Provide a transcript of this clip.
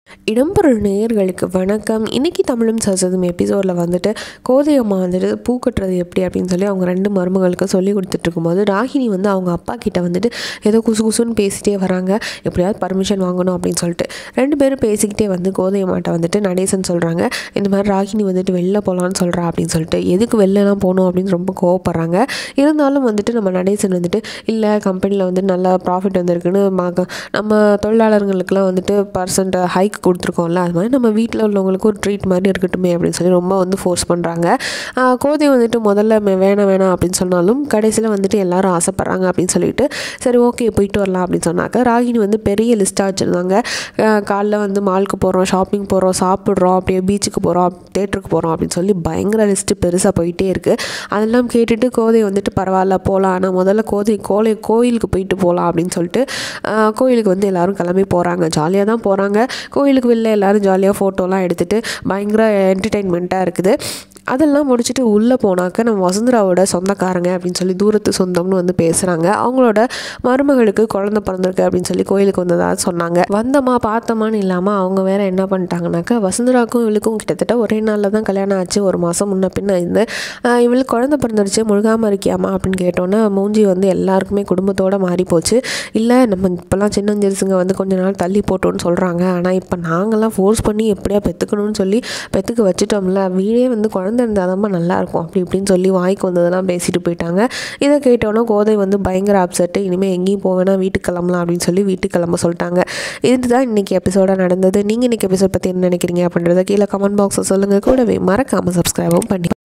இடம்பொருள் நேயர்களுக்கு வணக்கம் இன்றைக்கி தமிழும் சரஸ்வதும் எபிசோடில் வந்துட்டு கோதை அம்மா வந்துட்டு பூ கட்டுறது எப்படி அப்படின்னு சொல்லி அவங்க ரெண்டு மருமகளுக்கு சொல்லி கொடுத்துட்டு இருக்கும்போது ராகினி வந்து அவங்க அப்பா கிட்ட வந்துட்டு ஏதோ குசு குசுன்னு பேசிட்டே வராங்க எப்படியாவது பர்மிஷன் வாங்கணும் அப்படின்னு சொல்லிட்டு ரெண்டு பேரும் பேசிக்கிட்டே வந்து கோதை அம்மாட்ட வந்துட்டு நடேசன் சொல்கிறாங்க இந்த மாதிரி ராகினி வந்துட்டு வெளில போகலான்னு சொல்கிறா அப்படின்னு சொல்லிட்டு எதுக்கு வெளிலலாம் போகணும் அப்படின்னு ரொம்ப கோவப்படுறாங்க இருந்தாலும் வந்துட்டு நம்ம நடேசன் வந்துட்டு இல்லை கம்பெனியில் வந்து நல்லா ப்ராஃபிட் வந்திருக்குன்னு மக நம்ம தொழிலாளர்களுக்கெல்லாம் வந்துட்டு பர்சன்ட் ஹைக் கொடுத்துருக்கோம்ல அது மாதிரி நம்ம வீட்டில் உள்ளவங்களுக்கு ஒரு ட்ரீட் மாதிரி இருக்கட்டுமே அப்படின்னு சொல்லி ரொம்ப வந்து ஃபோர்ஸ் பண்ணுறாங்க கோதை வந்துட்டு முதல்ல மே- வேணாம் வேணாம் அப்படின்னு சொன்னாலும் கடைசியில் வந்துட்டு எல்லாரும் ஆசைப்பட்றாங்க அப்படின்னு சொல்லிட்டு சரி ஓகே போயிட்டு வரலாம் அப்படின்னு சொன்னாக்க ராகினி வந்து பெரிய லிஸ்ட்டாக வச்சுருந்தாங்க காலைல வந்து மாலுக்கு போகிறோம் ஷாப்பிங் போகிறோம் சாப்பிட்றோம் அப்படியே பீச்சுக்கு போகிறோம் தேட்டருக்கு போகிறோம் அப்படின்னு சொல்லி பயங்கர லிஸ்ட்டு பெருசாக போயிட்டே இருக்குது அதெல்லாம் கேட்டுட்டு கோதை வந்துட்டு பரவாயில்ல போகலாம் ஆனால் முதல்ல கோதை கோலை கோயிலுக்கு போயிட்டு போகலாம் அப்படின்னு சொல்லிட்டு ஆஹ், கோயிலுக்கு வந்து எல்லாரும் கிளம்பி போகிறாங்க ஜாலியாக தான் போகிறாங்க கோயிலுக்கு வெளில எல்லாரும் ஜாலியாக ஃபோட்டோலாம் எடுத்துகிட்டு பயங்கர என்டர்டெயின்மெண்ட்டாக இருக்குது அதெல்லாம் முடிச்சுட்டு உள்ளே போனாக்க நம்ம வசுந்தராவோட சொந்தக்காரங்க அப்படின்னு சொல்லி தூரத்து சொந்தம்னு வந்து பேசுகிறாங்க அவங்களோட மருமகளுக்கு குழந்தை பிறந்திருக்கு அப்படின்னு சொல்லி கோயிலுக்கு வந்ததாக சொன்னாங்க வந்தோமா பார்த்தோமான்னு இல்லாமல் அவங்க வேற என்ன பண்ணிட்டாங்கனாக்கா வசுந்தராக்கும் இவளுக்கும் கிட்டத்தட்ட ஒரே நாளில் தான் கல்யாணம் ஆச்சு ஒரு மாதம் முன்ன பின்ன இருந்து ஆஹ் இவளுக்கு குழந்தை பிறந்துருச்சு முழுகாமல் இருக்கியாமா அப்படின்னு கேட்டோன்னே மூஞ்சி வந்து எல்லாருக்குமே குடும்பத்தோட மாறி போச்சு இல்லை நம்ம இப்போல்லாம் சின்னஞ்சிறுசுங்க வந்து கொஞ்ச நாள் தள்ளி போட்டோன்னு சொல்கிறாங்க ஆனால் இப்போ நாங்கள்லாம் ஃபோர்ஸ் பண்ணி எப்படியா பெற்றுக்கணும்னு சொல்லி பெற்றுக்க வச்சுட்டோம்ல வீடே வந்து குழந்தை இருந்தால் தான் நல்லாயிருக்கும் அப்படி இப்படின்னு சொல்லி வாய்க்கு வந்ததெல்லாம் பேசிட்டு போயிட்டாங்க இதை கேட்டோன்னே கோதை வந்து பயங்கர அப்செட்டு இனிமேல் எங்கேயும் போவேனா வீட்டுக்கு கிளம்பலாம் அப்படின்னு சொல்லி வீட்டுக்கு கிளம்ப சொல்லிட்டாங்க இதுதான் இன்றைக்கி எபிசோடாக நடந்தது நீங்கள் இன்றைக்கி எபிசோட் பற்றி என்ன நினைக்கிறீங்க அப்படின்றத கீழே கமெண்ட் பாக்ஸில் சொல்லுங்கள் கூடவே மறக்காமல் சப்ஸ்கிரைபும் பண்ணி